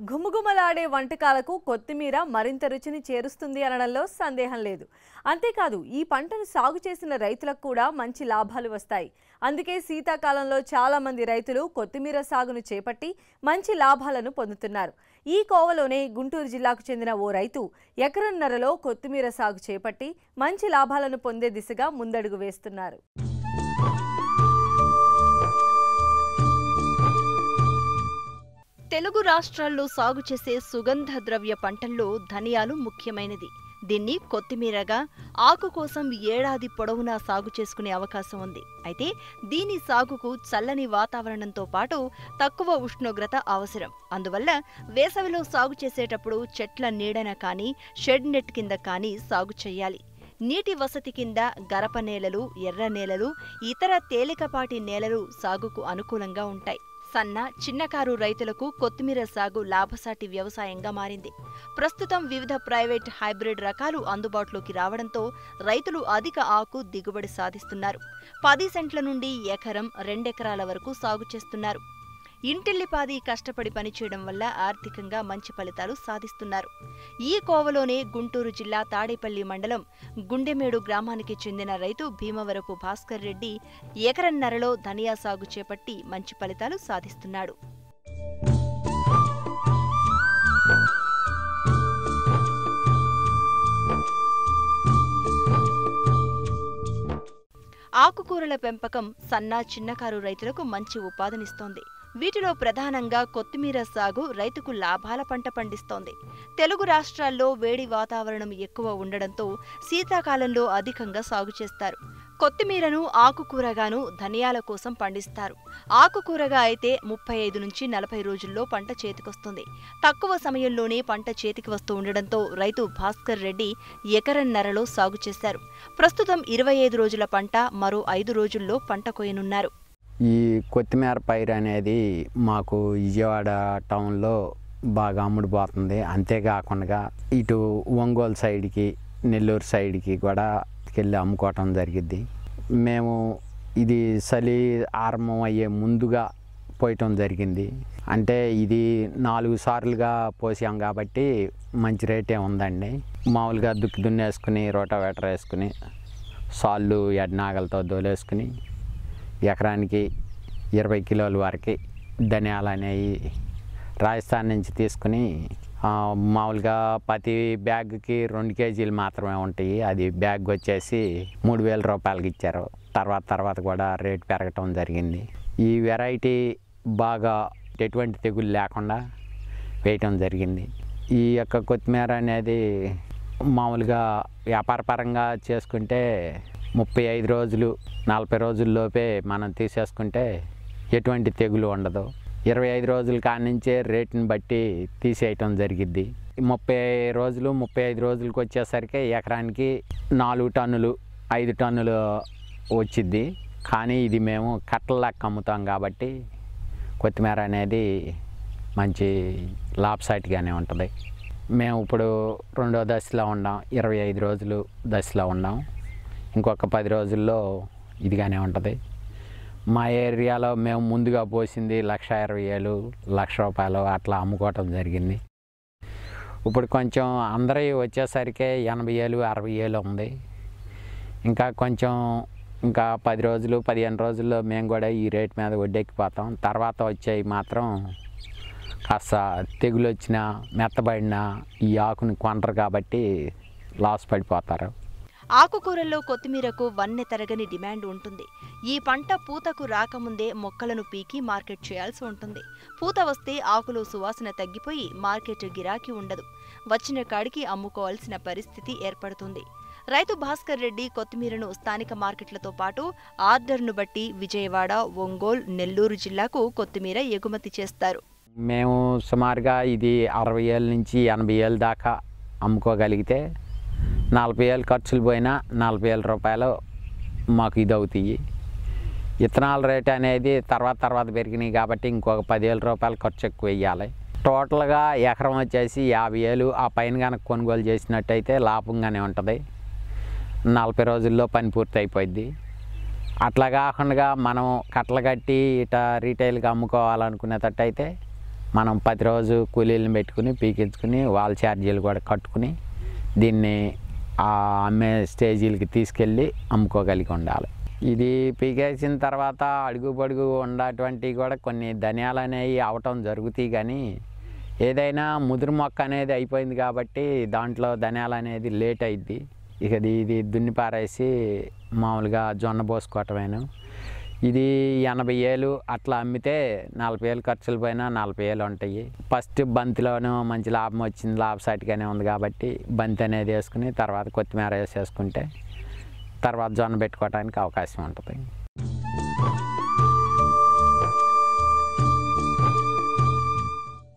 ఘుమఘుమలాడే వంటకాలకు కొత్తిమీర మరింత రుచిని చేరుస్తుంది అనడంలో సందేహం లేదు అంతేకాదు ఈ పంటను సాగు చేసిన రైతులకు కూడా మంచి లాభాలు వస్తాయి అందుకే శీతాకాలంలో చాలా మంది రైతులు కొత్తిమీర సాగును చేపట్టి మంచి లాభాలను పొందుతున్నారు ఈ కోవలోనే గుంటూరు జిల్లాకు చెందిన ఓ రైతు ఎకరన్నరలో కొత్తిమీర సాగు చేపట్టి మంచి లాభాలను పొందే దిశగా ముందడుగు వేస్తున్నారు తెలుగు రాష్ట్రాల్లో సాగు చేసే సుగంధ ద్రవ్య పంటల్లో ధనియాలు ముఖ్యమైనది దీన్ని కొత్తిమీరగా ఆకు కోసం ఏడాది పొడవునా సాగు చేసుకునే అవకాశం ఉంది అయితే దీని సాగుకు చల్లని వాతావరణంతో పాటు తక్కువ ఉష్ణోగ్రత అవసరం అందువల్ల వేసవిలో సాగు చేసేటప్పుడు చెట్ల నీడన కానీ షెడ్ నెట్ కింద కానీ సాగు చేయాలి నీటి వసతి కింద గరప నేలలు ఎర్ర నేలలు ఇతర తేలికపాటి నేలలు సాగుకు అనుకూలంగా ఉంటాయి సన్న చిన్నకారు రైతులకు కొత్తిమీర సాగు లాభసాటి వ్యవసాయంగా మారింది ప్రస్తుతం వివిధ ప్రైవేట్ హైబ్రిడ్ రకాలు అందుబాటులోకి రావడంతో రైతులు అధిక ఆకు దిగుబడి సాధిస్తున్నారు పది సెంట్ల నుండి ఎకరం రెండెకరాల వరకు సాగు చేస్తున్నారు ఇంటిల్లిపాది కష్టపడి పనిచేయడం వల్ల ఆర్థికంగా మంచి ఫలితాలు సాధిస్తున్నారు ఈ కోవలోనే గుంటూరు జిల్లా తాడేపల్లి మండలం గుండెమేడు గ్రామానికి చెందిన రైతు భీమవరపు భాస్కర్ రెడ్డి ఎకరన్నరలో ధనియా సాగు చేపట్టి మంచి ఫలితాలు సాధిస్తున్నాడు ఆకుకూరల పెంపకం సన్న చిన్నకారు రైతులకు మంచి ఉపాధినిస్తోంది వీటిలో ప్రధానంగా కొత్తిమీర సాగు రైతుకు లాభాల పంట పండిస్తోంది తెలుగు రాష్ట్రాల్లో వేడి వాతావరణం ఎక్కువ ఉండడంతో శీతాకాలంలో అధికంగా సాగు చేస్తారు కొత్తిమీరను ఆకుకూరగాను ధనియాల కోసం పండిస్తారు ఆకుకూరగా అయితే ముప్పై ఐదు నుంచి నలభై రోజుల్లో పంట చేతికొస్తుంది తక్కువ సమయంలోనే పంట చేతికి వస్తూ ఉండడంతో రైతు భాస్కర్ రెడ్డి ఎకరన్నరలో సాగు చేశారు ప్రస్తుతం ఇరవై ఐదు రోజుల పంట మరో ఐదు రోజుల్లో పంట కోయనున్నారు ఈ కొత్తిమీర పైరు అనేది మాకు విజయవాడ టౌన్లో బాగా అమ్ముడుపోతుంది అంతేకాకుండా ఇటు ఒంగోలు సైడ్కి నెల్లూరు సైడ్కి కూడా వెళ్ళి అమ్ముకోవటం జరిగిద్ది మేము ఇది చలి ఆరంభం అయ్యే ముందుగా పోయటం జరిగింది అంటే ఇది నాలుగు సార్లుగా పోసాం కాబట్టి మంచి రేటే ఉందండి మామూలుగా దుక్కి దున్నేసుకుని రోటావేటర్ వేసుకుని సాళ్ళు ఎడ్నాగలతో దోలేసుకుని ఎకరానికి ఇరవై కిలోల వరకు ధనియాలు అనేవి రాజస్థాన్ నుంచి తీసుకుని ఆ, మామూలుగా ప్రతి బ్యాగ్కి రెండు కేజీలు మాత్రమే ఉంటాయి అది బ్యాగ్ వచ్చేసి మూడు వేల రూపాయలకి ఇచ్చారు తర్వాత తర్వాత కూడా రేట్ పెరగటం జరిగింది ఈ వెరైటీ బాగా ఎటువంటి తెగులు లేకుండా వేయటం జరిగింది ఈ యొక్క కొత్తిమీర అనేది మామూలుగా వ్యాపారపరంగా చేసుకుంటే ముప్పై ఐదు రోజులు నలభై రోజుల్లోపే మనం తీసేసుకుంటే ఎటువంటి తెగులు ఉండదు ఇరవై ఐదు రోజుల కాడి నుంచే రేటుని బట్టి తీసేయటం జరిగిద్ది ముప్పై రోజులు ముప్పై ఐదు రోజులకి వచ్చేసరికి ఎకరానికి నాలుగు టన్నులు ఐదు టన్నులు వచ్చిద్ది కానీ ఇది మేము కట్టల లెక్క అమ్ముతాం కాబట్టి కొత్తిమీర అనేది మంచి లాభసాటిగానే ఉంటుంది మేము ఇప్పుడు రెండో దశలో ఉన్నాం ఇరవై ఐదు రోజులు దశలో ఉన్నాం ఇంకొక పది రోజుల్లో ఇదిగానే ఉంటుంది మా ఏరియాలో మేము ముందుగా పోసింది లక్ష ఇరవై వేలు లక్ష రూపాయలు అట్లా అమ్ముకోవటం జరిగింది ఇప్పుడు కొంచెం అందరి వచ్చేసరికి ఎనభై వేలు అరవై వేలు ఉంది ఇంకా కొంచెం ఇంకా పది రోజులు పదిహేను రోజుల్లో మేము కూడా ఈ రేట్ మీద వడ్డెక్కిపోతాం తర్వాత వచ్చేవి మాత్రం కాస్త తెగులు వచ్చినా మెత్తబడినా ఈ ఆకుని కొనరు కాబట్టి లాస్ పడిపోతారు ఆకుకూరల్లో కొత్తిమీరకు వన్నె తరగని డిమాండ్ ఉంటుంది ఈ పంట పూతకు రాకముందే మొక్కలను పీకి మార్కెట్ చేయాల్సి ఉంటుంది పూత వస్తే ఆకులో సువాసన తగ్గిపోయి మార్కెట్ గిరాకీ ఉండదు వచ్చిన కాడికి అమ్ముకోవాల్సిన పరిస్థితి ఏర్పడుతుంది రైతు భాస్కర్ రెడ్డి కొత్తిమీరను స్థానిక మార్కెట్లతో పాటు ఆర్డర్ను బట్టి విజయవాడ ఒంగోలు నెల్లూరు జిల్లాకు కొత్తిమీర ఎగుమతి చేస్తారు మేము సుమారుగా ఇది అరవై ఏళ్ళ నుంచి ఎనభై ఏళ్ళ దాకా అమ్ముకోగలిగితే నలభై ఏళ్ళు ఖర్చులు పోయినా నలభై వేల రూపాయలు మాకు ఇది అవుతాయి విత్తనాల రేట్ అనేది తర్వాత తర్వాత పెరిగినాయి కాబట్టి ఇంకొక పదివేల రూపాయలు ఖర్చు ఎక్కువ వేయాలి టోటల్గా ఎకరం వచ్చేసి యాభై వేలు ఆ పైన కనుక కొనుగోలు చేసినట్టయితే లాభంగానే ఉంటుంది నలభై రోజుల్లో పని పూర్తి అయిపోయింది అట్లా కాకుండా మనం కట్టలు కట్టి ఇట రీటైల్గా అమ్ముకోవాలనుకునేటట్టయితే మనం ప్రతిరోజు కూలీలను పెట్టుకుని పీకించుకుని వాళ్ళ ఛార్జీలు కూడా కట్టుకుని దీన్ని ఆ అమ్మే స్టేజీలకి తీసుకెళ్ళి అమ్ముకోగలిగి ఉండాలి ఇది పీకేసిన తర్వాత అడుగు పొడుగు ఉన్నటువంటి కూడా కొన్ని ధనియాలు అనేవి అవటం జరుగుతాయి కానీ ఏదైనా ముదురు మొక్క అనేది అయిపోయింది కాబట్టి దాంట్లో ధనియాలు అనేది లేట్ అయింది ఇక ఇది ఇది దున్ని పారేసి మామూలుగా జొన్న పోసుకోవటమేను ఇది ఎనభై ఏళ్ళు అట్లా అమ్మితే నలభై ఏళ్ళు ఖర్చులు పోయినా నలభై ఏళ్ళు ఉంటాయి ఫస్ట్ బంతిలోనూ మంచి లాభం వచ్చింది లాభసాటిగానే ఉంది కాబట్టి బంతి అనేది వేసుకుని తర్వాత కొత్తిమీర వేసేసుకుంటే తర్వాత జొన్న పెట్టుకోవడానికి అవకాశం ఉంటుంది